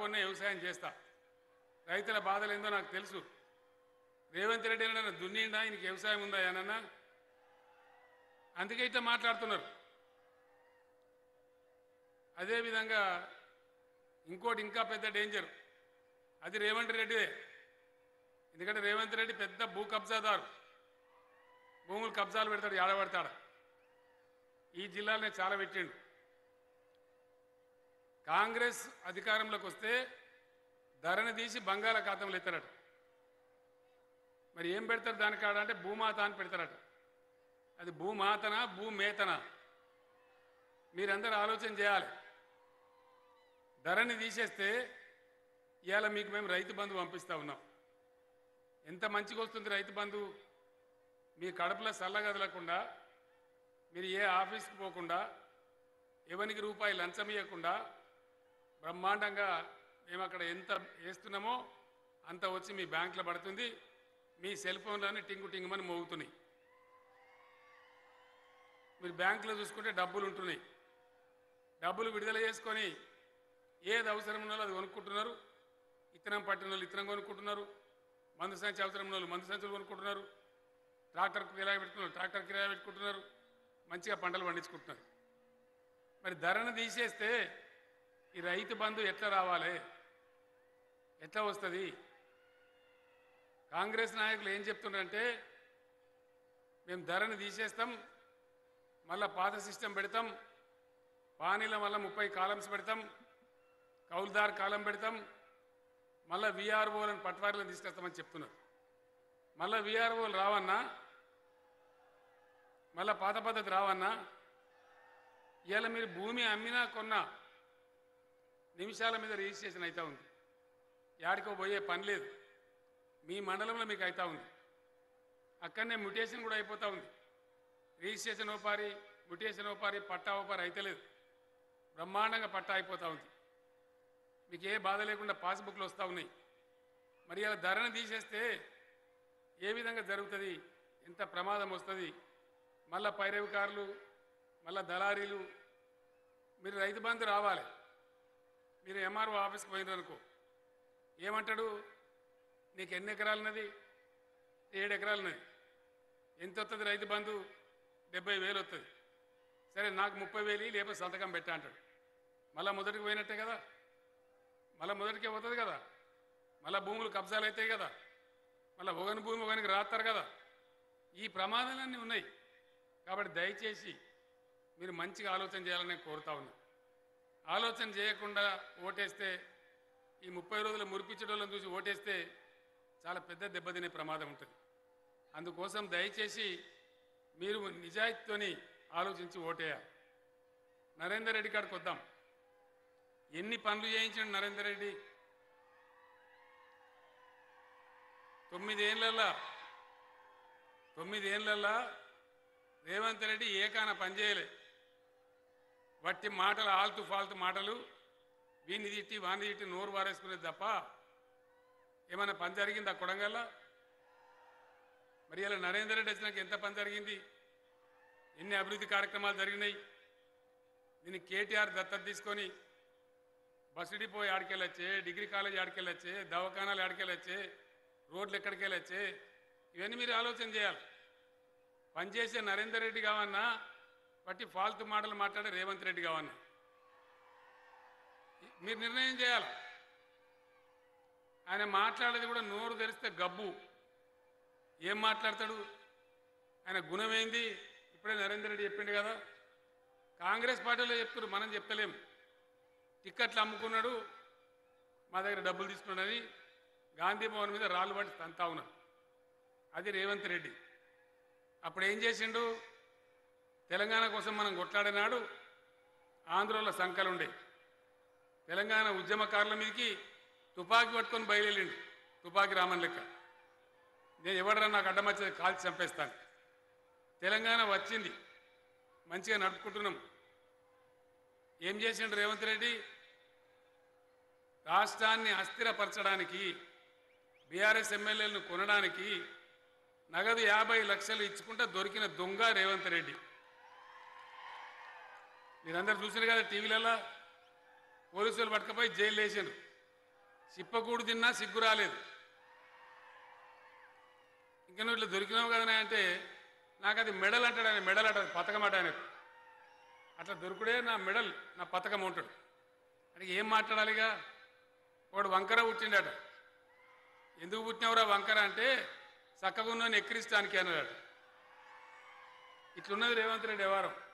తప్పకుండా వ్యవసాయం చేస్తా రైతుల బాధలు ఏందో నాకు తెలుసు రేవంత్ రెడ్డి నన్ను దున్నిండా ఈయనకి వ్యవసాయం ఉందా ఏనన్నా అందుకే ఇట్లా మాట్లాడుతున్నారు అదేవిధంగా ఇంకోటి ఇంకా పెద్ద డేంజర్ అది రేవంత్ రెడ్డిదే ఎందుకంటే రేవంత్ రెడ్డి పెద్ద భూ కబ్జాదారు భూములు కబ్జాలు పెడతాడు ఏడబడతాడు ఈ జిల్లాలోనే చాలా పెట్టిండు కాంగ్రెస్ అధికారంలోకి వస్తే ధరని తీసి బంగాళాఖాతంలో ఎత్తారట మరి ఏం పెడతారు దాని కాడ అంటే భూమాత అని పెడతారట అది భూమాతనా భూమేతనా మీరందరూ ఆలోచన చేయాలి ధరని తీసేస్తే ఇవాళ మీకు మేము రైతు బంధు పంపిస్తా ఉన్నాం ఎంత మంచిగా వస్తుంది రైతు బంధు మీ కడుపులో చల్లగదలకుండా మీరు ఏ ఆఫీస్కి పోకుండా ఎవరికి రూపాయి లంచం ఇవ్వకుండా బ్రహ్మాండంగా మేము అక్కడ ఎంత వేస్తున్నామో అంత వచ్చి మీ బ్యాంకులో పడుతుంది మీ సెల్ ఫోన్లోనే టింగు టింగుమని మోగుతున్నాయి మీరు బ్యాంకులో చూసుకుంటే డబ్బులు ఉంటున్నాయి డబ్బులు విడుదల చేసుకొని ఏది అవసరం ఉన్నదో అది కొనుక్కుంటున్నారు ఇత్తనం పట్టిన వాళ్ళు ఇత్తనం కొనుక్కుంటున్నారు మందు సంచి అవసరం ఉన్న వాళ్ళు మందు సంచులు కొనుక్కుంటున్నారు ట్రాక్టర్ కిరాయి పెట్టుకున్నారు ట్రాక్టర్ కిరాయి పెట్టుకుంటున్నారు మంచిగా పంటలు పండించుకుంటున్నారు మరి ధరను తీసేస్తే ఈ రైతు బంధు ఎట్లా రావాలి ఎట్లా వస్తుంది కాంగ్రెస్ నాయకులు ఏం చెప్తున్నారంటే మేము ధరను తీసేస్తాం మళ్ళా పాత సిస్టమ్ పెడతాం పానీల వల్ల ముప్పై కాలమ్స్ పెడతాం కౌలుదార్ కాలం పెడతాం మళ్ళా విఆర్ఓలను పట్వారీలను తీసుకొస్తామని చెప్తున్నారు మళ్ళా విఆర్ఓలు రావన్నా మళ్ళా పాత పద్ధతి రావన్నా ఇవాళ మీరు భూమి అమ్మినా కొన్నా నిమిషాల మీద రిజిస్ట్రేషన్ అవుతా ఉంది యాడికో పోయే పని లేదు మీ మండలంలో మీకు అవుతా ఉంది అక్కడనే మ్యుటేషన్ కూడా అయిపోతూ ఉంది రిజిస్ట్రేషన్ ఓపారి మ్యుటేషన్ ఓపారి పట్టా ఓపారి అయితలేదు బ్రహ్మాండంగా పట్టా అయిపోతూ ఉంది మీకు ఏ బాధ లేకుండా పాస్బుక్లు వస్తూ ఉన్నాయి మరి ఇలా ధరను తీసేస్తే ఏ విధంగా జరుగుతుంది ఎంత ప్రమాదం వస్తుంది మళ్ళా పైరవికారులు మళ్ళా దళారీలు మీరు రైతు బంధు రావాలి మీరు ఎంఆర్ఓ ఆఫీస్కి పోయినారు అనుకో ఏమంటాడు నీకు ఎన్ని ఎకరాలు ఉన్నది ఏడు ఎకరాలు ఉన్నది ఎంత వస్తుంది రైతు బంధు డెబ్బై వేలు వస్తుంది సరే నాకు ముప్పై వేలు లేకపోతే సంతకం పెట్టా అంటాడు మళ్ళీ మొదటికి పోయినట్టే కదా మళ్ళీ మొదటికే పోతుంది కదా మళ్ళీ భూములు కబ్జాలు అవుతాయి కదా మళ్ళీ ఒకని భూమి ఒకనికి రాస్తారు కదా ఈ ప్రమాదాలన్నీ ఉన్నాయి కాబట్టి దయచేసి మీరు మంచిగా ఆలోచన చేయాలని నేను కోరుతా ఉన్నా ఆలోచన చేయకుండా ఓటేస్తే ఈ ముప్పై రోజుల మురిపించడంలో చూసి ఓటేస్తే చాలా పెద్ద దెబ్బతినే ప్రమాదం ఉంటుంది అందుకోసం దయచేసి మీరు నిజాయితీతోని ఆలోచించి ఓటేయాలి నరేందర్ రెడ్డి కాడికి వద్దాం ఎన్ని పనులు చేయించాడు నరేందర్ రెడ్డి తొమ్మిదేళ్లలో తొమ్మిదేళ్లలో రేవంత్ రెడ్డి ఏకాన పనిచేయలే వట్టి మాటలు ఆల్తు ఫాల్తు మాటలు వీన్ని తిట్టి వాన్ని తిట్టి నోరు వారేసుకునేది తప్ప ఏమైనా పని జరిగిందా కొడంగల్లా మరి ఇలా నరేందర్ రెడ్డి వచ్చినాక ఎంత పని జరిగింది ఎన్ని అభివృద్ధి కార్యక్రమాలు జరిగినాయి దీన్ని కేటీఆర్ దత్తత తీసుకొని బస్సు డిపో ఆడికెళ్ళొచ్చే డిగ్రీ కాలేజ్ ఆడికెళ్ళొచ్చే దవాఖానాలు ఆడికెళ్ళొచ్చే రోడ్లు ఎక్కడికి వెళ్ళొచ్చే ఇవన్నీ మీరు ఆలోచన చేయాలి పనిచేసే నరేందర్ రెడ్డి కావన్నా బట్టి ఫాల్తు మాటలు మాట్లాడే రేవంత్ రెడ్డి కావన్నా మీరు నిర్ణయం చేయాలి ఆయన మాట్లాడేది కూడా నోరు తెరిస్తే గబ్బు ఏం మాట్లాడతాడు ఆయన గుణమేంది ఇప్పుడే నరేందర్ రెడ్డి చెప్పిండు కదా కాంగ్రెస్ పార్టీలో చెప్తున్నారు మనం చెప్తలేం టిక్కెట్లు అమ్ముకున్నాడు మా దగ్గర డబ్బులు తీసుకున్నాడని గాంధీ భవన్ మీద రాళ్ళు పట్టి తంతా ఉన్నారు అది రేవంత్ రెడ్డి అప్పుడు ఏం చేసిండు తెలంగాణ కోసం మనం కొట్లాడినాడు ఆంధ్రలో సంకలు ఉండే తెలంగాణ ఉద్యమకారుల మీదకి తుపాకీ పట్టుకొని బయలుదేరిండు తుపాకీ రామన్ లెక్క నేను ఎవడరా నాకు అడ్డమచ్చేది కాల్చి చంపేస్తాను తెలంగాణ వచ్చింది మంచిగా నడుపుకుంటున్నాం ఏం చేసిండు రేవంత్ రెడ్డి రాష్ట్రాన్ని అస్థిరపరచడానికి బీఆర్ఎస్ ఎమ్మెల్యేలను కొనడానికి నగదు యాభై లక్షలు ఇచ్చుకుంటా దొరికిన దొంగ రేవంత్ రెడ్డి మీరందరూ చూసారు కదా టీవీలలో పోలీసులు పట్టుకపోయి జైలు వేసారు చిప్పకూడు తిన్నా సిగ్గు రాలేదు ఇంకా నువ్వు ఇట్లా దొరికినావు కదనే అంటే నాకు అది మెడల్ అంటాడు ఆయన మెడల్ అంటాడు పథకం అంట ఆయనకు అట్లా దొరుకుడే నా మెడల్ నా పథకం ఉంటాడు అంటే ఏం మాట్లాడాలిగా వాడు వంకర పుట్టిండట ఎందుకు పుట్టినవరా వంకర అంటే చక్కగా ఉన్న ఎక్కిరిస్తానికి అన్నాడు ఇట్లున్నది రేవంత్ రెడ్డి వ్యవహారం